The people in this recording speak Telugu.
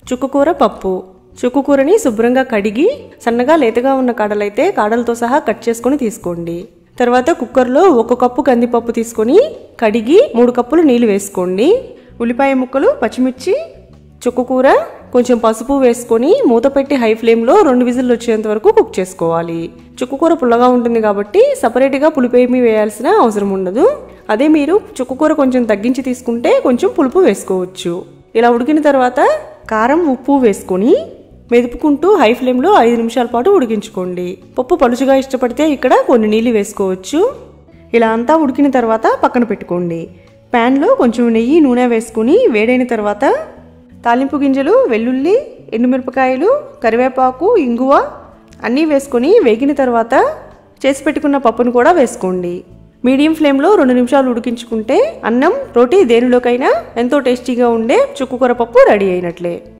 చుక్కకూర పప్పు చుక్కకూరని శుభ్రంగా కడిగి సన్నగా లేతగా ఉన్న కాడలైతే కాడలతో సహా కట్ చేసుకొని తీసుకోండి తర్వాత కుక్కర్లో ఒక కప్పు కందిపప్పు తీసుకొని కడిగి మూడు కప్పులు నీళ్లు వేసుకోండి ఉల్లిపాయ ముక్కలు పచ్చిమిర్చి చుక్కకూర కొంచెం పసుపు వేసుకొని మూత పెట్టి హై ఫ్లేమ్లో రెండు విజిల్లు వచ్చేంత వరకు కుక్ చేసుకోవాలి చుక్కకూర పుల్లగా ఉంటుంది కాబట్టి సపరేట్గా పులిపేమి వేయాల్సిన అవసరం ఉండదు అదే మీరు చుక్కకూర కొంచెం తగ్గించి తీసుకుంటే కొంచెం పులుపు వేసుకోవచ్చు ఇలా ఉడికిన తర్వాత కారం ఉప్పు వేసుకొని మెదుపుకుంటూ హై ఫ్లేమ్లో ఐదు నిమిషాల పాటు ఉడికించుకోండి పప్పు పలుచుగా ఇష్టపడితే ఇక్కడ కొన్ని నీళ్ళు వేసుకోవచ్చు ఇలా అంతా ఉడికిన తర్వాత పక్కన పెట్టుకోండి ప్యాన్లో కొంచెం నెయ్యి నూనె వేసుకుని వేడైన తర్వాత తాలింపు గింజలు వెల్లుల్లి ఎండుమిరపకాయలు కరివేపాకు ఇంగువ అన్నీ వేసుకొని వేగిన తర్వాత చేసి పెట్టుకున్న పప్పును కూడా వేసుకోండి మీడియం ఫ్లేమ్లో రెండు నిమిషాలు ఉడికించుకుంటే అన్నం రోటీ దేనిలోకైనా ఎంతో టేస్టీగా ఉండే చుక్కుకూర పప్పు రెడీ అయినట్లే